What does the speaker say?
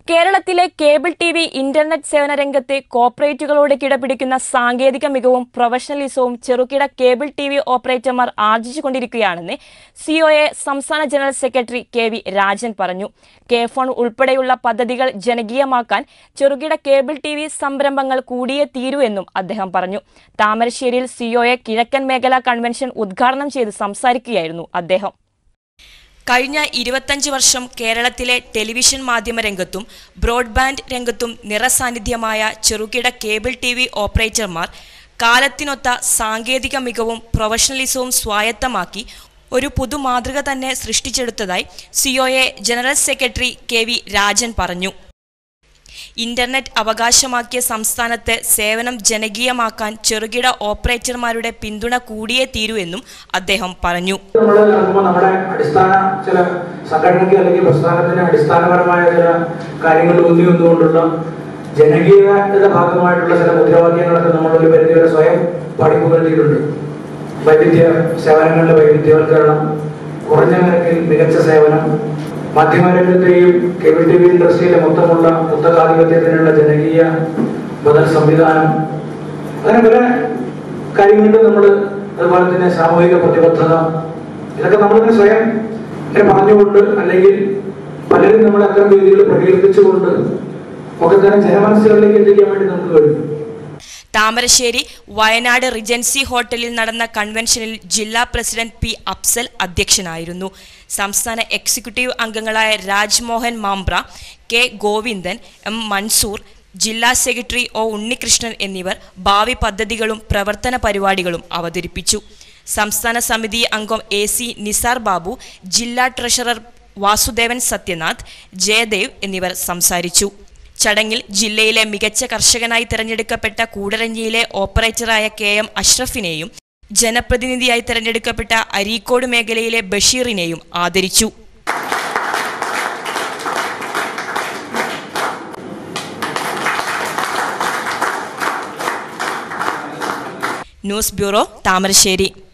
കേരളത്തിലെ cable T V internet സേവന രംഗത്തെ കോർപ്പറേറ്റുകളോട് കിടപിടിക്കുന്ന സാങ്കേതിക മികവും പ്രൊഫഷണലിസവും ചെറുകിട കേബിൾ ടി വി ഓപ്പറേറ്റർമാർ ആർജിച്ചുകൊണ്ടിരിക്കുകയാണെന്ന് സിഒഎ സംസ്ഥാന general secretary K V Rajan പറഞ്ഞു കെ ഫോൺ ഉൾപ്പെടെയുള്ള പദ്ധതികൾ ജനകീയമാക്കാൻ ചെറുകിട കേബിൾ ടി വി സംരംഭങ്ങൾ കൂടിയേ തീരൂ എന്നും അദ്ദേഹം പറഞ്ഞു താമരശ്ശേരിയിൽ സിഒഎ കിഴക്കൻ മേഖലാ കൺവെൻഷൻ ഉദ്ഘാടനം ചെയ്ത് സംസാരിക്കുകയായിരുന്നു അദ്ദേഹം കഴിഞ്ഞ ഇരുപത്തഞ്ച് വർഷം കേരളത്തിലെ ടെലിവിഷൻ മാധ്യമ രംഗത്തും ബ്രോഡ്ബാൻഡ് രംഗത്തും നിറസാന്നിധ്യമായ ചെറുകിട കേബിൾ ടി വി ഓപ്പറേറ്റർമാർ കാലത്തിനൊത്ത സാങ്കേതിക മികവും പ്രൊഫഷണലിസവും സ്വായത്തമാക്കി ഒരു പുതുമാതൃക തന്നെ സൃഷ്ടിച്ചെടുത്തതായി COA general secretary K V Rajan പറഞ്ഞു ഇന്റർനെറ്റ് അവകാശമാക്കിയ സംസ്ഥാനത്ത് സേവനം ജനകീയമാക്കാൻ ചെറുകിട ഓപ്പറേറ്റർമാരുടെ പിന്തുണ കൂടിയേ തീരൂ എന്നും അദ്ദേഹം പറഞ്ഞു നമ്മൾ നടക്കുമ്പോൾ നമ്മുടെ അടിസ്ഥാന ചില സംഘടനയ്ക്ക് അല്ലെങ്കിൽ പ്രസ്ഥാനത്തിന് അടിസ്ഥാനപരമായ ചില കാര്യങ്ങൾ ഊന്നി വന്നുകൊണ്ടുള്ള ജനകീയതയുടെ ഭാഗമായിട്ടുള്ള ചില മുദ്രാവാക്യങ്ങളൊക്കെ നമ്മൾ ഒരു പരിധിവരെ സ്വയം പഠിപ്പുകരുത്തിയിട്ടുണ്ട് വൈവിധ്യ സേവനങ്ങളുടെ വൈവിധ്യവൽക്കരണം കുറഞ്ഞ നിരക്കിൽ മികച്ച സേവനം മാധ്യമരംഗത്തെയും കേബിൾ ടി വി ഇൻഡസ്ട്രിയിലെ മൊത്തമുള്ള പുസ്തകാധിപത്യത്തിനുള്ള ജനകീയ ബദൽ സംവിധാനം അങ്ങനെ പല കാര്യങ്ങളിലും നമ്മൾ അതുപോലെ തന്നെ സാമൂഹിക പ്രതിബദ്ധത ഇതൊക്കെ നമ്മൾ തന്നെ സ്വയം ഇങ്ങനെ പറഞ്ഞുകൊണ്ട് അല്ലെങ്കിൽ പലരും നമ്മൾ അത്തരം രീതികൾ പ്രകീർത്തിച്ചുകൊണ്ട് ഒക്കെ തന്നെ ജനമനസ്സുകളിലേക്ക് എത്തിക്കാൻ വേണ്ടി നമുക്ക് കഴിയും താമരശ്ശേരി വയനാട് റിജൻസി ഹോട്ടലിൽ നടന്ന കൺവെൻഷനിൽ ജില്ലാ പ്രസിഡന്റ് പി അഫ്സൽ അധ്യക്ഷനായിരുന്നു സംസ്ഥാന എക്സിക്യൂട്ടീവ് അംഗങ്ങളായ രാജ്മോഹൻ മാംബ്ര കെ ഗോവിന്ദൻ എം മൻസൂർ ജില്ലാ സെക്രട്ടറി ഒ ഉണ്ണികൃഷ്ണൻ എന്നിവർ ഭാവി പദ്ധതികളും പ്രവർത്തന പരിപാടികളും അവതരിപ്പിച്ചു സംസ്ഥാന സമിതി അംഗം എ സി നിസാർ ബാബു ജില്ലാ ട്രഷറർ വാസുദേവൻ സത്യനാഥ് ജയദേവ് എന്നിവർ സംസാരിച്ചു ചടങ്ങിൽ ജില്ലയിലെ മികച്ച കർഷകനായി തിരഞ്ഞെടുക്കപ്പെട്ട കൂടരഞ്ഞിയിലെ ഓപ്പറേറ്ററായ കെ എം അഷ്റഫിനെയും ജനപ്രതിനിധിയായി തിരഞ്ഞെടുക്കപ്പെട്ട അരീക്കോട് മേഖലയിലെ ബഷീറിനെയും ആദരിച്ചു ന്യൂസ് ബ്യൂറോ താമരശ്ശേരി